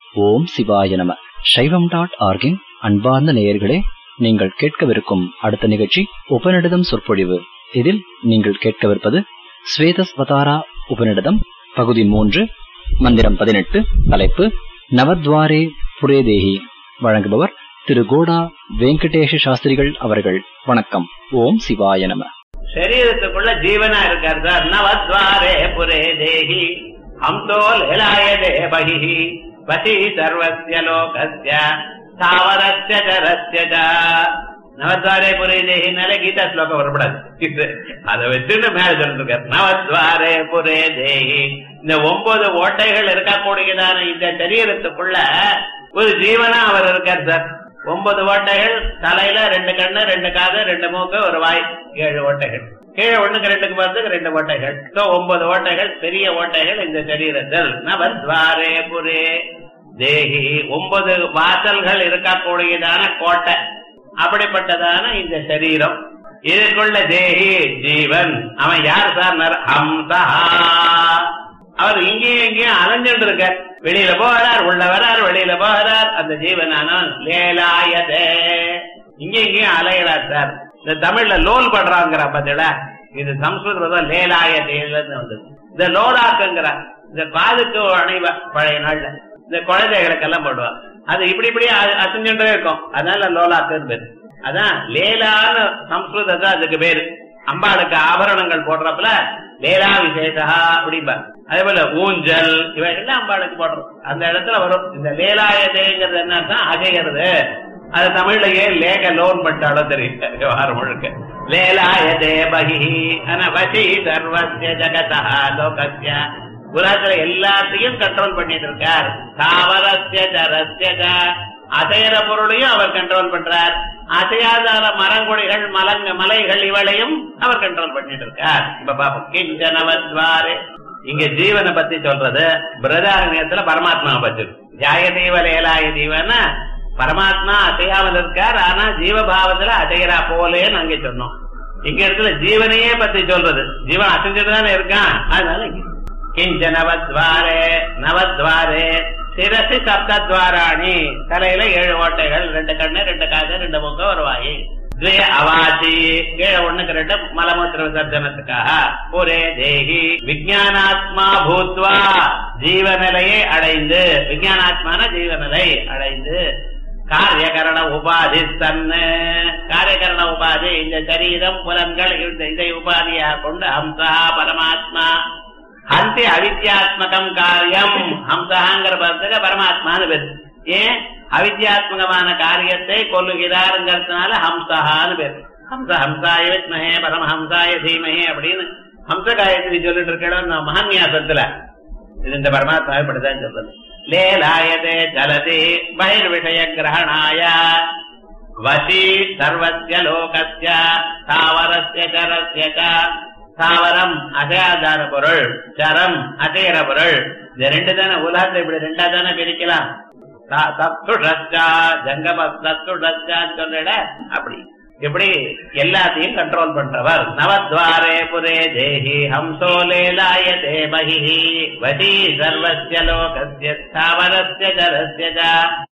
ஓம் சிவாய நம சைவம் டாட் ஆர்கின் அன்பார்ந்த நேயர்களே நீங்கள் கேட்கவிருக்கும் அடுத்த நிகழ்ச்சி உபநிடதம் சொற்பொழிவு இதில் நீங்கள் கேட்கவிருப்பது ஸ்வேதஸ்வதாரா உபநிடதம் பகுதி மூன்று மந்திரம் பதினெட்டு தலைப்பு நவத்வாரே புரேதேஹி வழங்குபவர் திரு கோடா வெங்கடேஷ சாஸ்திரிகள் அவர்கள் வணக்கம் ஓம் சிவாய நம சரீரத்துக்குள்ள ஜீவனா இருக்கார் சார் நவத்வாரே புரே தேகி ஹம்தோ லேலாய தேவகி பசி சர்வஸ்ய லோகஸ்ய தாவரஸ்ய ஜரஸ்ய ச. நவத்வாரே புரே தேகினாலே கீதா ஸ்லோகம் வரப்படாது அதை வச்சுட்டு மேல சொல்லிருக்கார் நவத்வாரே புரே தேகி இந்த ஒன்பது ஓட்டைகள் இருக்கக்கூடியதான இந்த சரீரத்துக்குள்ள ஒரு ஜீவனா அவர் இருக்கார் சார் ஒன்பது ஓட்டைகள் தலையில ரெண்டு கண்ணு ரெண்டு காது ரெண்டு மூக்கு ஒரு வாய் ஏழு ஓட்டைகள் கீழே ஒண்ணுக்கு ரெண்டுக்கு பார்த்துக்கு ரெண்டு ஓட்டைகள் சோ ஒன்பது ஓட்டைகள் பெரிய ஓட்டைகள் இந்த சரீரத்தில் நவத்வாரே புரே தேகி ஒன்பது வாசல்கள் இருக்கக்கூடியதான கோட்டை அப்படிப்பட்டதான இந்த சரீரம் இதுக்குள்ள தேகி ஜீவன் அவன் யார் சார் நர- ஹம்சா அவர் இங்கேயும் இங்கேயும் அலைஞ்சுட்டு இருக்கார் வெளியில போகிறார் உள்ள வரார் வெளியில போகிறார் அந்த ஜீவனானவன் லேலாயதே இங்க இங்கேயும் அலைகிறார் சார் இந்த தமிழ்ல லோல் படுறாங்கிற பத்தில இது சம்ஸ்கிருதம் லேலாயதேல வந்தது இந்த லோலாக்குங்கிற இந்த காதுக்கு அணைவ பழைய நாள்ல இந்த குழந்தைகளுக்கெல்லாம் போடுவா அது இப்படி இப்படி அ- அசைஞ்சுட்டே இருக்கும் அதனால லோலாக்குன்னு பேரு அதான் லேலான்னு சம்ஸ்கிருதத்தை அதுக்கு பேரு அம்பாளுக்கு ஆபரணங்கள் போடுறப்பல லேலா விசேஷா அப்படிம்பா அதே போல ஊஞ்சல் இவை எல்லாம் அம்பாளுக்கு போடுறோம் அந்த இடத்துல வரும் இந்த லேலாயதேங்கிறது என்ன அகைகிறது அது தமிழ்லயே லேக லோன் பட்டாலும் தெரியும் விவகாரம் முழுக்க லேலாயதே பகி அனவசி சர்வசிய ஜகதா லோகஸ்ய உலகத்துல எல்லாத்தையும் கண்ட்ரோல் பண்ணிட்டு இருக்கார் தாவரஸ்ய ஜரஸ்ய ச. அசையற பொருளையும் அவர் கண்ட்ரோல் பண்றார் அசையாதார மரங்கொடிகள் மலங்க மலைகள் இவளையும் அவர் கண்ட்ரோல் பண்ணிட்டு இருக்கார் இப்ப பாப்போம் கிஞ்சனவத்வாரே இங்க ஜீவனை பத்தி சொல்றது பிரதாரண்யத்துல பரமாத்மாவை பத்தி ஜாயதீவ லேலாய தீவன பரமாத்மா அசையாமல் இருக்கார் ஆனா ஜீவபாவத்துல அசைகிறா போலேன்னு அங்கே சொன்னோம் இங்க இடத்துல ஜீவனையே பத்தி சொல்றது ஜீவன் அசைஞ்சுட்டு தானே இருக்கான் அதனால இங்க கிஞ்ச நவத்வாரே நவத்வாரே சிரசி சப்தத்வாராணி தலையில ஏழு ஓட்டைகள் ரெண்டு கண்ணு ரெண்டு காது ரெண்டு மூக்கு ஒரு வாயு துவய அவாச்சி கீழே ஒண்ணுக்கு ரெண்டு மலமூத்திர விசர்ஜனத்துக்காக ஒரே தேகி விஜயானாத்மா பூத்வா ஜீவநிலையை அடைந்து விஜயானாத்மான ஜீவநிலை அடைந்து காரியகரண உபாதி தன்னு காரியகரண உபாதி இந்த சரீரம் புலன்கள் இந்த இதை உபாதியாக கொண்டு ஹம்சா பரமாத்மா ஹந்தி அவித்யாத்மகம் காரியம் ஹம்சகாங்கிற பதத்துக்கு பரமாத்மான்னு பேரு ஏன் அவித்யாத்மகமான காரியத்தை கொல்லுகிறாருங்கிறதுனால ஹம்சகான்னு பேரு ஹம்ச ஹம்சாய வித்மஹே பரமஹம்சாய தீமஹே அப்படின்னு ஹம்ச காயத்ரி சொல்லிட்டு இருக்கணும் மகான்யாசத்துல இது இந்த பரமாத்மாவை இப்படிதான் சொல்றது லேலாயதே ஜலதி பயிர் விஷய கிரகணாய வசி சர்வஸ்ய லோகஸ்ய தாவரஸ்ய சரஸ்ய ச. தாவரம் அசையாதார பொருள் சரம் அசைகிற பொருள் இந்த ரெண்டு தானே உலகத்தை இப்படி ரெண்டா தானே பிரிக்கலாம் ச- சத்துஷஸ்சா, ஜங்கம சத்துஷஸ்சான்னு சொல்றேட அப்படி இப்படி எல்லாத்தையும் கண்ட்ரோல் பண்றவர் நவத்வாரே புரே தேஹி ஹம்சோ லேலாய தேமஹி வசி சர்வஸ்ய லோகஸ்ய ஸ்தாவரஸ்ய ஜரஸ்ய ச.